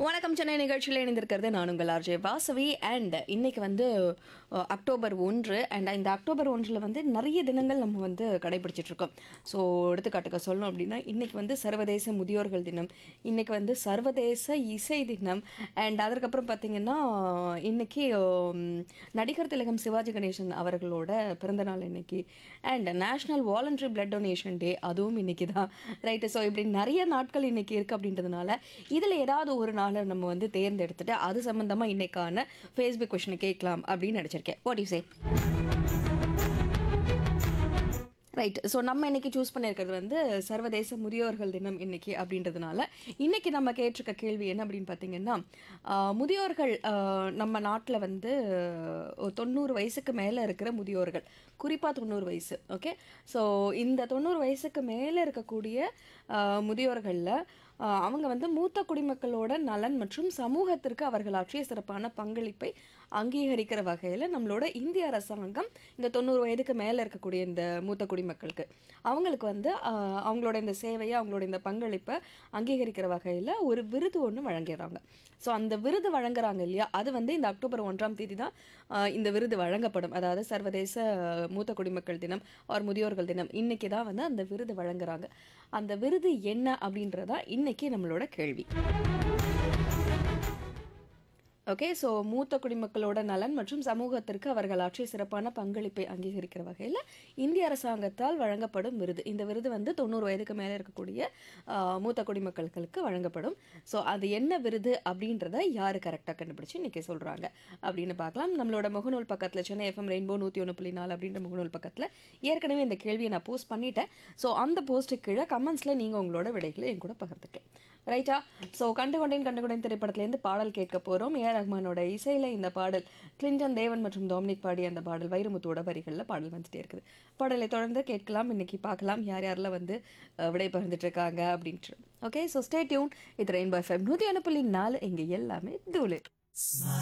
வணக்கம் சென்னை நிகழ்ச்சியில் இணைந்திருக்கிறது நான் உங்கள் ஆர்ஜே வாசவி அண்ட் இன்னைக்கு வந்து அஹ், அக்டோபர் ஒன்று அண்ட் இந்த அக்டோபர் ஒன்றில் வந்து நிறைய தினங்கள் நம்ம வந்து கடைபிடிச்சிட்டு இருக்கோம் ஸோ எடுத்துக்காட்டுக்க சொல்லணும் அப்படின்னா இன்னைக்கு வந்து சர்வதேச முதியோர்கள் தினம் இன்னைக்கு வந்து சர்வதேச இசை தினம் அண்ட் அதற்கப்புறம் பார்த்தீங்கன்னா இன்னைக்கு உம், நடிகர் திலகம் சிவாஜி கணேசன் அவர்களோட பிறந்தநாள் இன்னைக்கு and national voluntary blood donation day அதுவும் இன்னைக்கு தான் ரைட்டு ஸோ இப்படி நிறைய நாட்கள் இன்னைக்கு இருக்குது அப்படின்றதுனால இதில் ஏதாவது ஒரு நாளை நம்ம வந்து தேர்ந்தெடுத்துட்டு அது சம்மந்தமாக இன்னைக்கான ஃபேஸ்புக் கொஷனை கேட்கலாம் அப்படின்னு நினச்சிருக்கேன் what you say right so நம்ம இன்னைக்கு சூஸ் பண்ணியிருக்கிறது வந்து சர்வதேச முதியோர்கள் தினம் இன்னைக்கு அப்படின்றதுனால இன்னைக்கு நம்ம கேட்டிருக்க கேள்வி என்ன அப்படின்னு பார்த்தீங்கன்னா ஆஹ், முதியோர்கள் ஆஹ், நம்ம நாட்டில் வந்து ஒரு தொண்ணூறு வயசுக்கு மேலே இருக்கிற முதியோர்கள் குறிப்பாக தொண்ணூறு வயசு ஓகே ஸோ இந்த தொண்ணூறு வயசுக்கு மேலே இருக்கக்கூடிய ஆஹ், முதியோர்களில் ஆஹ், அவங்க வந்து மூத்த குடிமக்களோட நலன் மற்றும் சமூகத்திற்கு அவர்கள் ஆற்றிய சிறப்பான பங்களிப்பை அங்கீகரிக்கிற வகையில் நம்மளோட இந்திய அரசாங்கம் இந்த தொண்ணூறு வயதுக்கு மேலே இருக்கக்கூடிய இந்த மூத்த குடிமக்களுக்கு அவங்களுக்கு வந்து ஆஹ், அவங்களோட இந்த சேவையை அவங்களோட இந்த பங்களிப்பை அங்கீகரிக்கிற வகையில் ஒரு விருது ஒன்று வழங்கிடுறாங்க ஸோ அந்த விருது வழங்குறாங்க இல்லையா அது வந்து இந்த அக்டோபர் ஒன்றாம் தேதி தான் ஆஹ், இந்த விருது வழங்கப்படும் அதாவது சர்வதேச ஆஹ், மூத்த குடிமக்கள் தினம் ஒரு முதியோர்கள் தினம் இன்னைக்கு தான் வந்து அந்த விருது வழங்குறாங்க அந்த விருது என்ன அப்படின்றதா இன்னைக்கு நம்மளோட கேள்வி ஓகே ஸோ மூத்த குடிமக்களோட நலன் மற்றும் சமூகத்திற்கு அவர்கள் ஆற்றிய சிறப்பான பங்களிப்பை அங்கீகரிக்கிற வகையில் இந்திய அரசாங்கத்தால் வழங்கப்படும் விருது இந்த விருது வந்து தொண்ணூறு வயதுக்கு மேலே இருக்கக்கூடிய ஆஹ், மூத்த குடிமக்களுக்கு வழங்கப்படும் ஸோ அது என்ன விருது அப்படின்றத யார் கரெக்டாக கண்டுபிடிச்சு இன்றைக்கி சொல்கிறாங்க அப்படின்னு பார்க்கலாம் நம்மளோட முகநூல் பக்கத்தில் சென்னை எஃப்எம் ரெயின்போ நூற்றி ஒன்று புள்ளி நாலு அப்படின்ற முகநூல் பக்கத்தில் ஏற்கனவே இந்த கேள்வியை நான் போஸ்ட் பண்ணிட்டேன் ஸோ அந்த போஸ்ட்டுக்கு கீழே கமெண்ட்ஸில் நீங்கள் உங்களோட விடைகளை என் கூட பகிர்ந்துக்கலாம் ரைட்டா ஸோ கண்டுகொண்டேன் கண்டுகொண்டேன் திரைப்படத்துலேருந்து பாடல் கேட்க போகிறோம் ஏ ரஹ்மானோட இசையில் இந்த பாடல் கிளின்டன் தேவன் மற்றும் டொமினிக் பாடிய அந்த பாடல் வைரமுத்தோட வரிகளில் பாடல் வந்துட்டே இருக்குது பாடலை தொடர்ந்து கேட்கலாம் இன்னைக்கு பார்க்கலாம் யார் யாரெல்லாம் வந்து அஹ், விடை பகிர்ந்துட்டு இருக்காங்க அப்படின்ட்டு ஓகே ஸோ ஸ்டே டியூன் இது ரெயின்போ எஃப்எம் நூற்றி ஒன்று புள்ளி நாலு இங்கே எல்லாமே தூளு